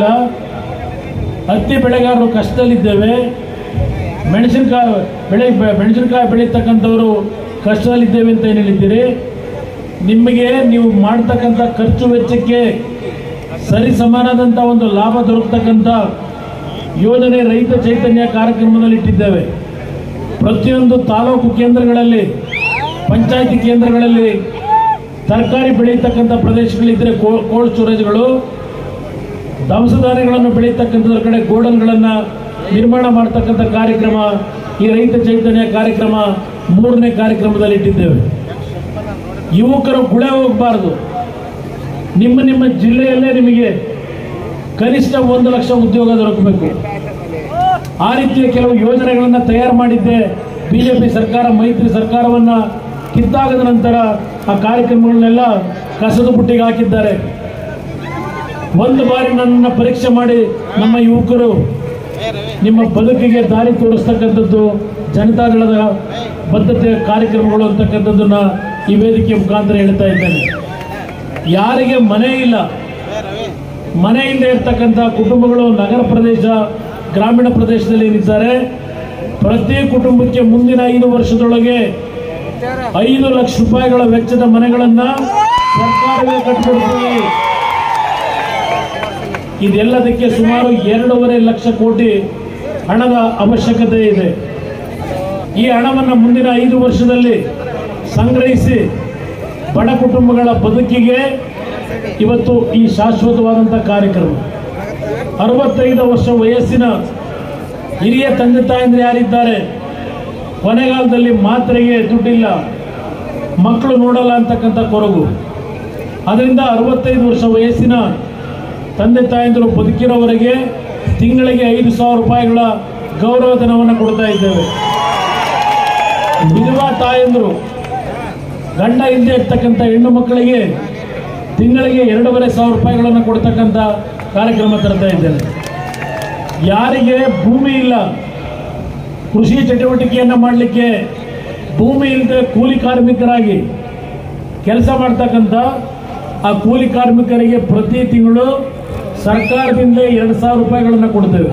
ಹತ್ತಿ ಬೆಳೆಗಾರರು ಕಷ್ಟದಲ್ಲಿದ್ದೇವೆ ಮೆಣಸಿನಕಾಯಿ ಬೆಳೆ ಮೆಣಸಿನಕಾಯಿ ಬೆಳೀತಕ್ಕಂಥವರು ಕಷ್ಟದಲ್ಲಿದ್ದೇವೆ ಅಂತ ಏನು ಹೇಳಿದ್ದೀರಿ ನಿಮಗೆ ನೀವು ಮಾಡ್ತಕ್ಕಂಥ ಖರ್ಚು ವೆಚ್ಚಕ್ಕೆ ಸರಿ ಸಮಾನದಂಥ ಒಂದು ಲಾಭ ದೊರಕತಕ್ಕಂಥ ಯೋಜನೆ ರೈತ ಚೈತನ್ಯ ಕಾರ್ಯಕ್ರಮದಲ್ಲಿ ಇಟ್ಟಿದ್ದೇವೆ ಪ್ರತಿಯೊಂದು ತಾಲೂಕು ಕೇಂದ್ರಗಳಲ್ಲಿ ಪಂಚಾಯತಿ ಕೇಂದ್ರಗಳಲ್ಲಿ ತರಕಾರಿ ಬೆಳೀತಕ್ಕಂಥ ಪ್ರದೇಶಗಳಿದ್ದರೆ ಕೋಲ್ಡ್ ಸ್ಟೋರೇಜ್ಗಳು ದವಸಧಾನ್ಯಗಳನ್ನು ಬೆಳೀತಕ್ಕಂಥದ್ರ ಕಡೆ ಗೋಡನ್ಗಳನ್ನು ನಿರ್ಮಾಣ ಮಾಡ್ತಕ್ಕಂಥ ಕಾರ್ಯಕ್ರಮ ಈ ರೈತ ಚೈತನ್ಯ ಕಾರ್ಯಕ್ರಮ ಮೂರನೇ ಕಾರ್ಯಕ್ರಮದಲ್ಲಿ ಇಟ್ಟಿದ್ದೇವೆ ಯುವಕರು ಗುಳೆ ಹೋಗಬಾರದು ನಿಮ್ಮ ನಿಮ್ಮ ಜಿಲ್ಲೆಯಲ್ಲೇ ನಿಮಗೆ ಕನಿಷ್ಠ ಒಂದು ಲಕ್ಷ ಉದ್ಯೋಗ ದೊರಕಬೇಕು ಆ ರೀತಿಯ ಕೆಲವು ಯೋಜನೆಗಳನ್ನು ತಯಾರು ಮಾಡಿದ್ದೆ ಬಿಜೆಪಿ ಸರ್ಕಾರ ಮೈತ್ರಿ ಸರ್ಕಾರವನ್ನು ಕಿತ್ತಾಗದ ನಂತರ ಆ ಕಾರ್ಯಕ್ರಮಗಳನ್ನೆಲ್ಲ ಕಸದ ಬುಟ್ಟಿಗೆ ಹಾಕಿದ್ದಾರೆ ಒಂದು ಬಾರಿ ನನ್ನನ್ನು ಪರೀಕ್ಷೆ ಮಾಡಿ ನಮ್ಮ ಯುವಕರು ನಿಮ್ಮ ಬದುಕಿಗೆ ದಾರಿ ತೋರಿಸ್ತಕ್ಕಂಥದ್ದು ಜನತಾದಳದ ಬದ್ಧತೆ ಕಾರ್ಯಕ್ರಮಗಳು ಅಂತಕ್ಕಂಥದ್ದನ್ನ ಈ ವೇದಿಕೆ ಮುಖಾಂತರ ಹೇಳ್ತಾ ಇದ್ದೇನೆ ಯಾರಿಗೆ ಮನೆ ಇಲ್ಲ ಮನೆ ಇಲ್ಲದೆ ಇರ್ತಕ್ಕಂಥ ಕುಟುಂಬಗಳು ನಗರ ಪ್ರದೇಶ ಗ್ರಾಮೀಣ ಪ್ರದೇಶದಲ್ಲಿ ಏನಿದ್ದಾರೆ ಪ್ರತಿ ಕುಟುಂಬಕ್ಕೆ ಮುಂದಿನ ಐದು ವರ್ಷದೊಳಗೆ ಐದು ಲಕ್ಷ ರೂಪಾಯಿಗಳ ವೆಚ್ಚದ ಮನೆಗಳನ್ನ ಸರ್ಕಾರವೇ ಕಟ್ಟಿಕೊಡ್ತೀವಿ ಇದೆಲ್ಲದಕ್ಕೆ ಸುಮಾರು ಎರಡೂವರೆ ಲಕ್ಷ ಕೋಟಿ ಹಣದ ಅವಶ್ಯಕತೆ ಇದೆ ಈ ಹಣವನ್ನು ಮುಂದಿನ ಐದು ವರ್ಷದಲ್ಲಿ ಸಂಗ್ರಹಿಸಿ ಬಡ ಕುಟುಂಬಗಳ ಬದುಕಿಗೆ ಇವತ್ತು ಈ ಶಾಶ್ವತವಾದಂಥ ಕಾರ್ಯಕ್ರಮ ಅರವತ್ತೈದು ವರ್ಷ ವಯಸ್ಸಿನ ಹಿರಿಯ ತಂದೆ ತಾಯಂದ್ರೆ ಯಾರಿದ್ದಾರೆ ಕೊನೆಗಾಲದಲ್ಲಿ ಮಾತ್ರೆಗೆ ದುಡ್ಡಿಲ್ಲ ಮಕ್ಕಳು ನೋಡಲ್ಲ ಅಂತಕ್ಕಂಥ ಕೊರಗು ಅದರಿಂದ ಅರವತ್ತೈದು ವರ್ಷ ವಯಸ್ಸಿನ ತಂದೆ ತಾಯಂದಿರು ಬದುಕಿರೋವರೆಗೆ ತಿಂಗಳಿಗೆ ಐದು ಸಾವಿರ ರೂಪಾಯಿಗಳ ಗೌರವಧನವನ್ನು ಕೊಡ್ತಾ ಇದ್ದೇವೆ ವಿಧವಾ ತಾಯಂದಿರು ಗಂಡ ಇಲ್ಲದೆ ಇರ್ತಕ್ಕಂಥ ಹೆಣ್ಣು ಮಕ್ಕಳಿಗೆ ತಿಂಗಳಿಗೆ ಎರಡೂವರೆ ಸಾವಿರ ರೂಪಾಯಿಗಳನ್ನು ಕೊಡ್ತಕ್ಕಂಥ ಕಾರ್ಯಕ್ರಮ ತರ್ತಾ ಇದ್ದೇನೆ ಯಾರಿಗೆ ಭೂಮಿ ಇಲ್ಲ ಕೃಷಿ ಚಟುವಟಿಕೆಯನ್ನು ಮಾಡಲಿಕ್ಕೆ ಭೂಮಿ ಇಲ್ಲದೆ ಕೂಲಿ ಕಾರ್ಮಿಕರಾಗಿ ಕೆಲಸ ಮಾಡ್ತಕ್ಕಂಥ ಆ ಕೂಲಿ ಕಾರ್ಮಿಕರಿಗೆ ಪ್ರತಿ ತಿಂಗಳು ಸರ್ಕಾರದಿಂದ ಎರಡು ಸಾವಿರ ರೂಪಾಯಿಗಳನ್ನು ಕೊಡ್ತೇವೆ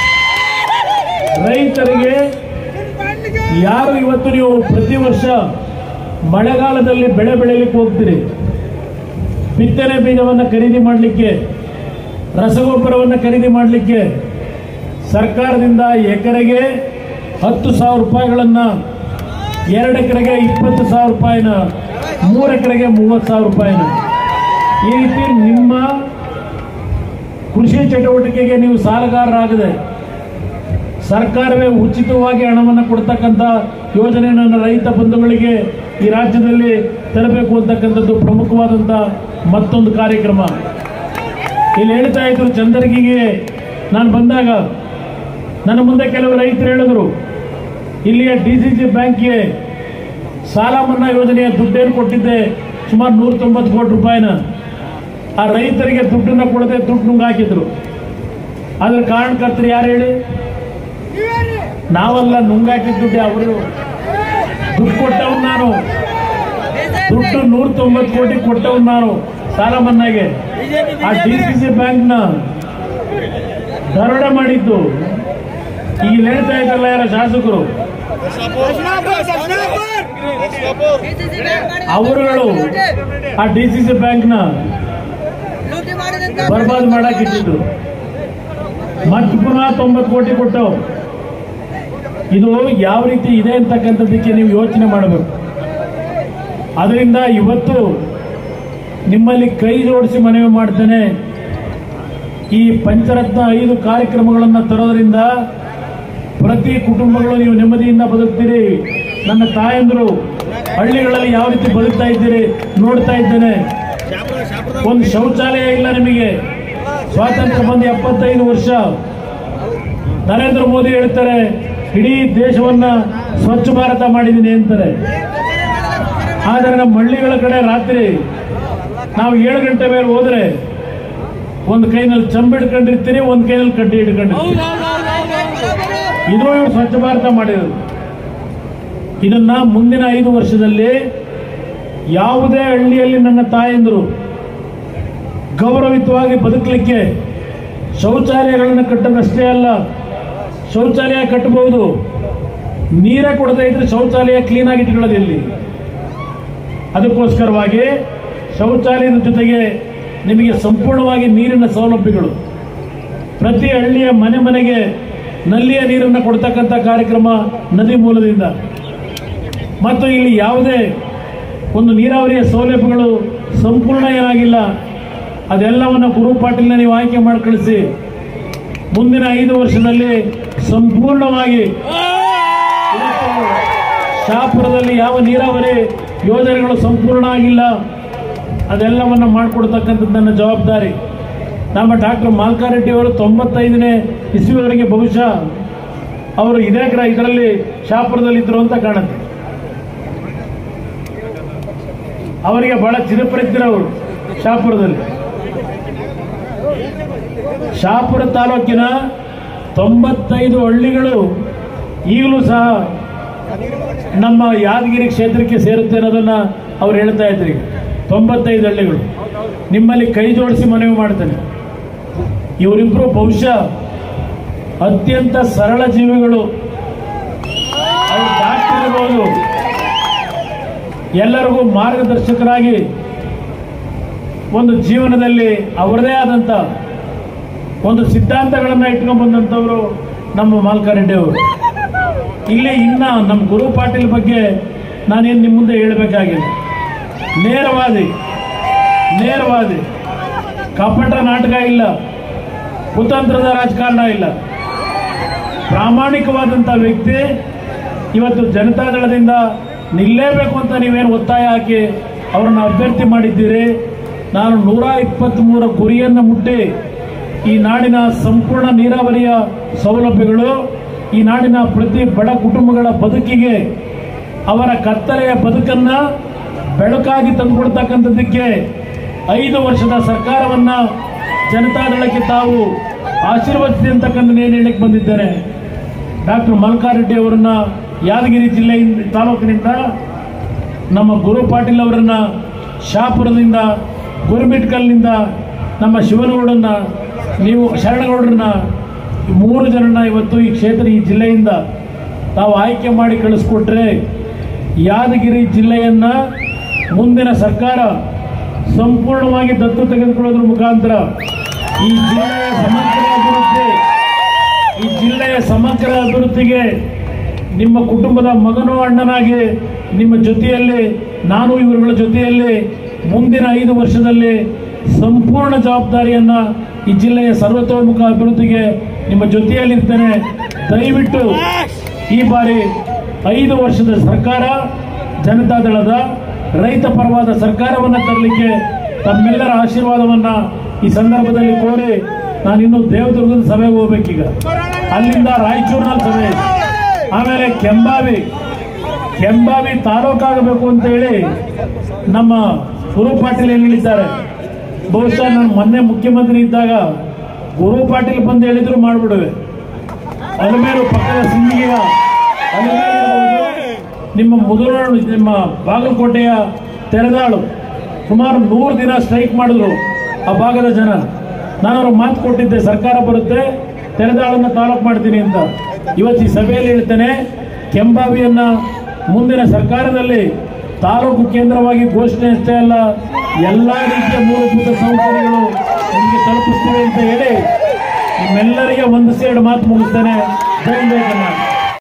ರೈತರಿಗೆ ಯಾರು ಇವತ್ತು ನೀವು ಪ್ರತಿ ವರ್ಷ ಮಳೆಗಾಲದಲ್ಲಿ ಬೆಳೆ ಬೆಳೀಲಿಕ್ಕೆ ಹೋಗ್ತೀರಿ ಬಿತ್ತನೆ ಬೀಜವನ್ನು ಖರೀದಿ ಮಾಡಲಿಕ್ಕೆ ರಸಗೊಬ್ಬರವನ್ನು ಖರೀದಿ ಮಾಡಲಿಕ್ಕೆ ಸರ್ಕಾರದಿಂದ ಎಕರೆಗೆ ಹತ್ತು ಸಾವಿರ ರೂಪಾಯಿಗಳನ್ನು ಎರಡು ಎಕರೆಗೆ ಇಪ್ಪತ್ತು ಸಾವಿರ ರೂಪಾಯಿನ ಮೂರು ಎಕರೆಗೆ ಮೂವತ್ತು ಸಾವಿರ ರೂಪಾಯಿನ ಈ ರೀತಿ ನಿಮ್ಮ ಕೃಷಿ ಚಟುವಟಿಕೆಗೆ ನೀವು ಸಾಲಗಾರರಾಗದೆ ಸರ್ಕಾರವೇ ಉಚಿತವಾಗಿ ಹಣವನ್ನು ಕೊಡ್ತಕ್ಕಂಥ ಯೋಜನೆಯನ್ನು ರೈತ ಬಂಧುಗಳಿಗೆ ಈ ರಾಜ್ಯದಲ್ಲಿ ತರಬೇಕು ಅಂತಕ್ಕಂಥದ್ದು ಪ್ರಮುಖವಾದಂಥ ಮತ್ತೊಂದು ಕಾರ್ಯಕ್ರಮ ಇಲ್ಲಿ ಹೇಳ್ತಾ ಇದ್ರು ಚಂದರ್ಗಿಗೆ ನಾನು ಬಂದಾಗ ನನ್ನ ಮುಂದೆ ಕೆಲವು ರೈತರು ಹೇಳಿದ್ರು ಇಲ್ಲಿಯ ಡಿ ಸಿ ಸಿ ಬ್ಯಾಂಕ್ಗೆ ಸಾಲ ಮನ್ನಾ ಯೋಜನೆಯ ದುಡ್ಡೇನು ಕೊಟ್ಟಿದ್ದೆ ಸುಮಾರು ನೂರ ತೊಂಬತ್ತು ಕೋಟಿ ರೂಪಾಯಿನ ಆ ರೈತರಿಗೆ ದುಡ್ಡನ್ನ ಕೊಡದೆ ದುಡ್ಡು ನುಂಗ್ ಹಾಕಿದ್ರು ಅದ್ರ ಕಾರಣಕರ್ತರು ಯಾರು ಹೇಳಿ ನಾವೆಲ್ಲ ನುಂಗಾಕಿದ ದುಡ್ಡು ಅವರು ದುಡ್ಡು ಕೊಟ್ಟವ್ ನಾನು ದುಡ್ಡು ನೂರ ತೊಂಬತ್ತು ಕೋಟಿ ಕೊಟ್ಟವ್ ನಾನು ಸಾಲ ಮನ್ನಾಗೆ ಆ ಡಿ ಸಿ ಸಿ ಬ್ಯಾಂಕ್ನ ದರೋಡೆ ಮಾಡಿದ್ದು ಈಗ ಹೇಳ್ತಾ ಇದ್ದಲ್ಲ ಯಾರ ಶಾಸಕರು ಅವರುಗಳು ಆ ಡಿ ಸಿ ಸಿ ಬ್ಯಾಂಕ್ನ ಬರ್ಬಾದ್ ಮಾಡಕ್ ಇಟ್ಟಿದ್ರು ಮತ್ತೆ ಪುನಃ ತೊಂಬತ್ತು ಕೋಟಿ ಕೊಟ್ಟವು ಇದು ಯಾವ ರೀತಿ ಇದೆ ಅಂತಕ್ಕಂಥದ್ದಕ್ಕೆ ನೀವು ಯೋಚನೆ ಮಾಡಬೇಕು ಅದರಿಂದ ಇವತ್ತು ನಿಮ್ಮಲ್ಲಿ ಕೈ ಜೋಡಿಸಿ ಮನವಿ ಮಾಡ್ತೇನೆ ಈ ಪಂಚರತ್ನ ಐದು ಕಾರ್ಯಕ್ರಮಗಳನ್ನು ತರೋದ್ರಿಂದ ಪ್ರತಿ ಕುಟುಂಬಗಳು ನೀವು ನೆಮ್ಮದಿಯಿಂದ ಬದುಕ್ತೀರಿ ನನ್ನ ತಾಯಂದರು ಹಳ್ಳಿಗಳಲ್ಲಿ ಯಾವ ರೀತಿ ಬದುಕ್ತಾ ಇದ್ದೀರಿ ನೋಡ್ತಾ ಇದ್ದೇನೆ ಒಂದು ಶೌಚಾಲಯ ಇಲ್ಲ ನಿಮಗೆ ಸ್ವಾತಂತ್ರ್ಯ ಬಂದು ಎಪ್ಪತ್ತೈದು ವರ್ಷ ನರೇಂದ್ರ ಮೋದಿ ಹೇಳ್ತಾರೆ ಇಡೀ ದೇಶವನ್ನ ಸ್ವಚ್ಛ ಭಾರತ ಮಾಡಿದ್ದೀನಿ ಅಂತಾರೆ ಆದರೆ ನಮ್ಮ ಹಳ್ಳಿಗಳ ಕಡೆ ರಾತ್ರಿ ನಾವು ಏಳು ಗಂಟೆ ಮೇಲೆ ಹೋದ್ರೆ ಒಂದು ಕೈನಲ್ಲಿ ಚಂಬ್ ಹಿಡ್ಕೊಂಡಿರ್ತೀರಿ ಒಂದು ಕೈನಲ್ಲಿ ಕಡ್ಡಿ ಹಿಡ್ಕೊಂಡಿರ್ತೀರಿ ಇದು ಇವ್ರು ಸ್ವಚ್ಛ ಭಾರತ ಮಾಡಿರೋದು ಇದನ್ನ ಮುಂದಿನ ಐದು ವರ್ಷದಲ್ಲಿ ಯಾವುದೇ ಹಳ್ಳಿಯಲ್ಲಿ ನನ್ನ ತಾಯಂದರು ಗೌರವಿತವಾಗಿ ಬದುಕಲಿಕ್ಕೆ ಶೌಚಾಲಯಗಳನ್ನು ಕಟ್ಟೋದಷ್ಟೇ ಅಲ್ಲ ಶೌಚಾಲಯ ಕಟ್ಟಬಹುದು ನೀರೇ ಕೊಡದೇ ಇದ್ರೆ ಶೌಚಾಲಯ ಕ್ಲೀನ್ ಆಗಿ ಇಟ್ಕೊಳ್ಳೋದು ಇಲ್ಲಿ ಅದಕ್ಕೋಸ್ಕರವಾಗಿ ಶೌಚಾಲಯದ ಜೊತೆಗೆ ನಿಮಗೆ ಸಂಪೂರ್ಣವಾಗಿ ನೀರಿನ ಸೌಲಭ್ಯಗಳು ಪ್ರತಿ ಹಳ್ಳಿಯ ಮನೆ ಮನೆಗೆ ನಲ್ಲಿಯ ನೀರನ್ನು ಕೊಡ್ತಕ್ಕಂಥ ಕಾರ್ಯಕ್ರಮ ನದಿ ಮೂಲದಿಂದ ಮತ್ತು ಇಲ್ಲಿ ಯಾವುದೇ ಒಂದು ನೀರಾವರಿಯ ಸೌಲಭ್ಯಗಳು ಸಂಪೂರ್ಣ ಏನಾಗಿಲ್ಲ ಅದೆಲ್ಲವನ್ನು ಗುರು ಪಾಟೀಲ್ನ ನೀವು ಆಯ್ಕೆ ಮಾಡಿ ಕಳಿಸಿ ಮುಂದಿನ ಐದು ವರ್ಷದಲ್ಲಿ ಸಂಪೂರ್ಣವಾಗಿ ಇವತ್ತು ಶಾಪುರದಲ್ಲಿ ಯಾವ ನೀರಾವರಿ ಯೋಜನೆಗಳು ಸಂಪೂರ್ಣ ಆಗಿಲ್ಲ ಅದೆಲ್ಲವನ್ನು ಮಾಡಿಕೊಡ್ತಕ್ಕಂಥದ್ದು ನನ್ನ ಜವಾಬ್ದಾರಿ ನಮ್ಮ ಡಾಕ್ಟರ್ ಮಾಲ್ಕಾರೆಡ್ಡಿ ಅವರು ತೊಂಬತ್ತೈದನೇ ಇಸ್ವಿವರೆಗೆ ಬಹುಶಃ ಅವರು ಇದೇ ಕಡೆ ಇದರಲ್ಲಿ ಶಾಪುರದಲ್ಲಿ ಇದ್ರು ಅಂತ ಕಾಣುತ್ತೆ ಅವರಿಗೆ ಬಹಳ ಚಿರಪರಿಚಿತರವರು ಶಾಪುರದಲ್ಲಿ ಶಾಪುರ ತಾಲೂಕಿನ ತೊಂಬತ್ತೈದು ಹಳ್ಳಿಗಳು ಈಗಲೂ ಸಹ ನಮ್ಮ ಯಾದಗಿರಿ ಕ್ಷೇತ್ರಕ್ಕೆ ಸೇರುತ್ತೆ ಅನ್ನೋದನ್ನ ಅವ್ರು ಹೇಳ್ತಾ ಇದ್ರು ಈಗ ತೊಂಬತ್ತೈದು ಹಳ್ಳಿಗಳು ನಿಮ್ಮಲ್ಲಿ ಕೈ ಜೋಡಿಸಿ ಮನವಿ ಮಾಡ್ತೇನೆ ಇವರಿಬ್ರು ಬಹುಶಃ ಅತ್ಯಂತ ಸರಳ ಜೀವಿಗಳು ಅವ್ರು ಡಾಕ್ಟರ್ ಇರ್ಬೋದು ಎಲ್ಲರಿಗೂ ಮಾರ್ಗದರ್ಶಕರಾಗಿ ಒಂದು ಜೀವನದಲ್ಲಿ ಅವರದೇ ಆದಂತ ಒಂದು ಸಿದ್ಧಾಂತಗಳನ್ನ ಇಟ್ಕೊಂಡ್ ಬಂದಂತವರು ನಮ್ಮ ಮಾಲ್ಕಾರೆಡ್ಡಿ ಅವರು ಇಲ್ಲಿ ಇನ್ನ ನಮ್ಮ ಗುರು ಪಾಟೀಲ್ ಬಗ್ಗೆ ನಾನೇನು ನಿಮ್ಮ ಮುಂದೆ ಹೇಳಬೇಕಾಗಿಲ್ಲ ನೇರವಾದಿ ನೇರವಾದಿ ಕಪಟ ನಾಟಕ ಇಲ್ಲ ಕುತಂತ್ರದ ರಾಜಕಾರಣ ಇಲ್ಲ ಪ್ರಾಮಾಣಿಕವಾದಂಥ ವ್ಯಕ್ತಿ ಇವತ್ತು ಜನತಾದಳದಿಂದ ನಿಲ್ಲೇಬೇಕು ಅಂತ ನೀವೇನು ಒತ್ತಾಯ ಹಾಕಿ ಅವರನ್ನು ಅಭ್ಯರ್ಥಿ ಮಾಡಿದ್ದೀರಿ ನಾನು ನೂರ ಇಪ್ಪತ್ತ್ಮೂರ ಗುರಿಯನ್ನು ಮುಟ್ಟಿ ಈ ನಾಡಿನ ಸಂಪೂರ್ಣ ನೀರಾವರಿಯ ಸೌಲಭ್ಯಗಳು ಈ ನಾಡಿನ ಪ್ರತಿ ಬಡ ಕುಟುಂಬಗಳ ಬದುಕಿಗೆ ಅವರ ಕತ್ತಲೆಯ ಬದುಕನ್ನ ಬೆಳಕಾಗಿ ತಂದುಕೊಡ್ತಕ್ಕಂಥದ್ದಕ್ಕೆ ಐದು ವರ್ಷದ ಸರ್ಕಾರವನ್ನ ಜನತಾದಳಕ್ಕೆ ತಾವು ಆಶೀರ್ವದಿಸಿ ಅಂತಕ್ಕಂಥ ಏನು ಹೇಳಕ್ಕೆ ಬಂದಿದ್ದೇನೆ ಡಾಕ್ಟರ್ ಮಲ್ಕಾರೆಡ್ಡಿ ಅವರನ್ನ ಯಾದಗಿರಿ ಜಿಲ್ಲೆಯಿಂದ ತಾಲೂಕಿನಿಂದ ನಮ್ಮ ಗುರು ಪಾಟೀಲ್ ಅವರನ್ನ ಶಾಪುರದಿಂದ ಗುರುಮಿಟ್ಕಲ್ನಿಂದ ನಮ್ಮ ಶಿವನಗೌಡನ್ನ ನೀವು ಶರಣಗೌಡರನ್ನ ಈ ಮೂರು ಜನನ ಇವತ್ತು ಈ ಕ್ಷೇತ್ರ ಈ ಜಿಲ್ಲೆಯಿಂದ ತಾವು ಆಯ್ಕೆ ಮಾಡಿ ಕಳಿಸ್ಕೊಟ್ರೆ ಯಾದಗಿರಿ ಜಿಲ್ಲೆಯನ್ನ ಮುಂದಿನ ಸರ್ಕಾರ ಸಂಪೂರ್ಣವಾಗಿ ದತ್ತು ತೆಗೆದುಕೊಳ್ಳೋದ್ರ ಮುಖಾಂತರ ಈ ಜಿಲ್ಲೆಯ ಸಮಗ್ರ ಅಭಿವೃದ್ಧಿ ಈ ಜಿಲ್ಲೆಯ ಸಮಗ್ರ ಅಭಿವೃದ್ಧಿಗೆ ನಿಮ್ಮ ಕುಟುಂಬದ ಮಗನೋ ಅಣ್ಣನಾಗಿ ನಿಮ್ಮ ಜೊತೆಯಲ್ಲಿ ನಾನು ಇವರುಗಳ ಜೊತೆಯಲ್ಲಿ ಮುಂದಿನ ಐದು ವರ್ಷದಲ್ಲಿ ಸಂಪೂರ್ಣ ಜವಾಬ್ದಾರಿಯನ್ನ ಈ ಜಿಲ್ಲೆಯ ಸರ್ವತೋಮುಖ ಅಭಿವೃದ್ಧಿಗೆ ನಿಮ್ಮ ಜೊತೆಯಲ್ಲಿರ್ತೇನೆ ದಯವಿಟ್ಟು ಈ ಬಾರಿ ಐದು ವರ್ಷದ ಸರ್ಕಾರ ಜನತಾದಳದ ರೈತ ಪರವಾದ ಸರ್ಕಾರವನ್ನು ತರಲಿಕ್ಕೆ ತಮ್ಮೆಲ್ಲರ ಆಶೀರ್ವಾದವನ್ನ ಈ ಸಂದರ್ಭದಲ್ಲಿ ಕೋರಿ ನಾನು ಇನ್ನು ದೇವದುರ್ಗದ ಸಭೆಗೆ ಹೋಗ್ಬೇಕೀಗ ಅಲ್ಲಿಂದ ರಾಯಚೂರಿನಲ್ಲಿ ಸಭೆ ಇದೆ. ಆಮೇಲೆ ಕೆಂಬಾವಿ ಕೆಂಬಾವಿ ತಾಲೂಕಾಗಬೇಕು ಅಂತ ಹೇಳಿ ನಮ್ಮ ಗುರು ಪಾಟೀಲ್ ಏನ್ ಹೇಳಿದ್ದಾರೆ ಬಹುಶಃ ನಾನು ಮೊನ್ನೆ ಮುಖ್ಯಮಂತ್ರಿ ಇದ್ದಾಗ ಗುರು ಪಾಟೀಲ್ ಬಂದು ಹೇಳಿದ್ರು ಮಾಡ್ಬಿಡುವೆ ಅಲಮೇರು ಪಕ್ಕದ ಸಿಂಧಿಗೆಯ ಅಲಮೇರು ಇರ್ಬೋದು, ನಿಮ್ಮ ಮುದುರಾಳು ನಿಮ್ಮ ಬಾಗಲಕೋಟೆಯ ತೆರೆದಾಳು ಸುಮಾರು ನೂರು ದಿನ ಸ್ಟ್ರೈಕ್ ಮಾಡಿದ್ರು ಆ ಭಾಗದ ಜನ ನಾನು ಅವ್ರಿಗೆ ಮಾತು ಕೊಟ್ಟಿದ್ದೆ ಸರ್ಕಾರ ಬರುತ್ತೆ ತೆರೆದಾಳನ್ನ ತಾಲೂಕು ಮಾಡ್ತೀನಿ ಅಂತ ಇವತ್ತು ಈ ಸಭೆಯಲ್ಲಿ ಹೇಳ್ತೇನೆ ಕೆಂಬಾವಿಯನ್ನ ಮುಂದಿನ ಸರ್ಕಾರದಲ್ಲಿ ತಾಲೂಕು ಕೇಂದ್ರವಾಗಿ ಘೋಷಣೆ ಅಷ್ಟೇ ಅಲ್ಲ ಎಲ್ಲಾ ರೀತಿಯ ಮೂಲಭೂತ ಸೌಕರ್ಯಗಳು ನಿಮಗೆ ತಲುಪಿಸ್ತೇವೆ ಅಂತ ಹೇಳಿ ನಿಮ್ಮೆಲ್ಲರಿಗೆ ಒಂದು ಸೇಡ್ ಮಾತು ಮುಗಿಸ್ತೇನೆ ಜೈ ಜೈ ಕರ್ನಾಟಕ